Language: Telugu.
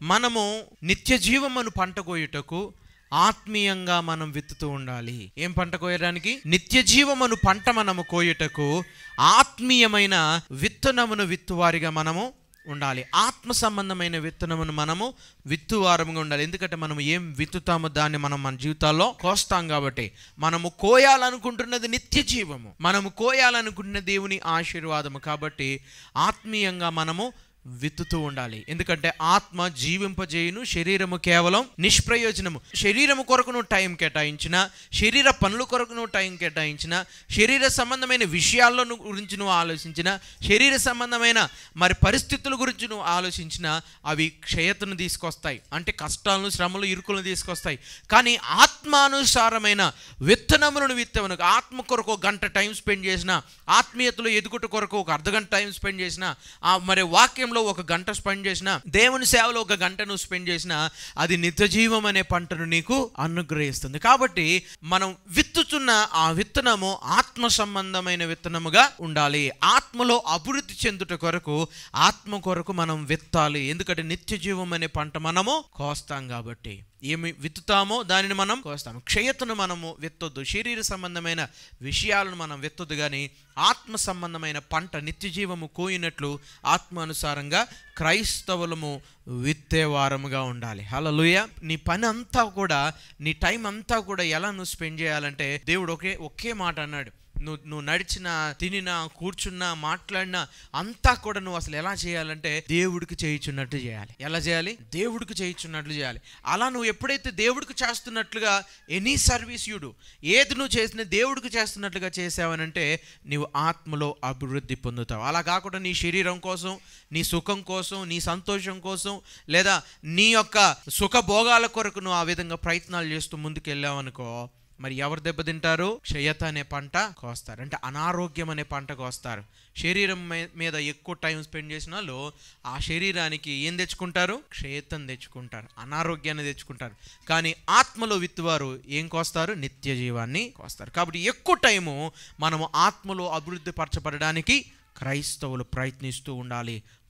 మనము నిత్య జీవమును పంట కోయుటకు ఆత్మీయంగా మనం విత్తుతూ ఉండాలి ఏం పంట కోయడానికి నిత్య జీవమును పంట మనము కోయుటకు ఆత్మీయమైన విత్తనమును విత్తువారిగా మనము ఉండాలి ఆత్మ సంబంధమైన విత్తనమును మనము విత్తువారముగా ఉండాలి ఎందుకంటే మనం ఏం విత్తుతామో దాన్ని మనం మన జీవితాల్లో కోస్తాం కాబట్టి మనము కోయాలనుకుంటున్నది నిత్య జీవము మనము కోయాలనుకుంటున్న దేవుని ఆశీర్వాదము కాబట్టి ఆత్మీయంగా మనము విత్తుతూ ఉండాలి ఎందుకంటే ఆత్మ జీవింపజేయును శరీరము కేవలం నిష్ప్రయోజనము శరీరము కొరకు నువ్వు టైం కేటాయించిన శరీర పనుల కొరకు నువ్వు టైం కేటాయించిన శరీర సంబంధమైన విషయాల్లో నువ్వు గురించి నువ్వు ఆలోచించిన శరీర సంబంధమైన మరి పరిస్థితుల గురించి నువ్వు ఆలోచించిన అవి క్షయతను తీసుకొస్తాయి అంటే కష్టాలను శ్రమలు ఇరుకులను తీసుకొస్తాయి కానీ ఆత్మానుసారమైన విత్తనములను విత్తవను ఆత్మ కొరకు ఒక గంట టైం స్పెండ్ చేసిన ఆత్మీయతలో ఎదుగుట కొరకు ఒక అర్ధ గంట టైం స్పెండ్ చేసిన ఆ మరి వాక్యంలో ఒక గంట స్పెండ్ చేసిన దేవుని సేవలో ఒక గంట నువ్వు స్పెండ్ చేసిన అది నిత్య జీవం అనే పంటను నీకు అనుగ్రహిస్తుంది కాబట్టి మనం విత్తుతున్న ఆ విత్తనము ఆత్మ సంబంధమైన విత్తనముగా ఉండాలి ఆత్మలో అభివృద్ధి చెందుట కొరకు ఆత్మ కొరకు మనం విత్తాలి ఎందుకంటే నిత్య జీవం అనే పంట మనము కోస్తాం కాబట్టి ఏమి విత్తుతామో దానిని మనం కోస్తాము క్షయతను మనము విత్తొద్దు శరీర సంబంధమైన విషయాలను మనం విత్తొద్దు కానీ ఆత్మ సంబంధమైన పంట నిత్య జీవము కోయినట్లు ఆత్మానుసారంగా క్రైస్తవులము విత్తేవారముగా ఉండాలి హల్లెలూయ నీ పని అంతా కూడా నీ టైం అంతా కూడా ఎలా నువ్వు స్పెండ్ చేయాలంటే దేవుడు ఒకే ఒకే మాట అన్నాడు నువ్వు నువ్వు నడిచినా తినినా కూర్చున్నా మాట్లాడినా అంతా కూడా నువ్వు అసలు ఎలా చేయాలంటే దేవుడికి చేయించున్నట్టు చేయాలి ఎలా చేయాలి దేవుడికి చేయించున్నట్లు చేయాలి అలా నువ్వు ఎప్పుడైతే దేవుడికి చేస్తున్నట్లుగా ఎనీ సర్వీస్ యూడు ఏది నువ్వు చేసిన దేవుడికి చేస్తున్నట్లుగా చేసావనంటే నీవు ఆత్మలో అభివృద్ధి పొందుతావు అలా కాకుండా నీ శరీరం కోసం నీ సుఖం కోసం నీ సంతోషం కోసం లేదా నీ యొక్క సుఖభోగాల కొరకు నువ్వు ఆ విధంగా ప్రయత్నాలు చేస్తూ ముందుకు వెళ్ళావనుకో మరి ఎవరు దెబ్బతింటారు క్షయత అనే పంట కోస్తారు అంటే అనారోగ్యం అనే పంట కోస్తారు శరీరం మీ- మీద ఎక్కువ టైం స్పెండ్ చేసిన వాళ్ళు ఆ శరీరానికి ఏం తెచ్చుకుంటారు క్షయతను తెచ్చుకుంటారు అనారోగ్యాన్ని తెచ్చుకుంటారు కానీ ఆత్మలో విత్తువారు ఏం కోస్తారు నిత్య జీవాన్ని కోస్తారు కాబట్టి ఎక్కువ టైము మనము ఆత్మలో అభివృద్ధి పరచబడడానికి క్రైస్తవులు ప్రయత్నిస్తూ ఉండాలి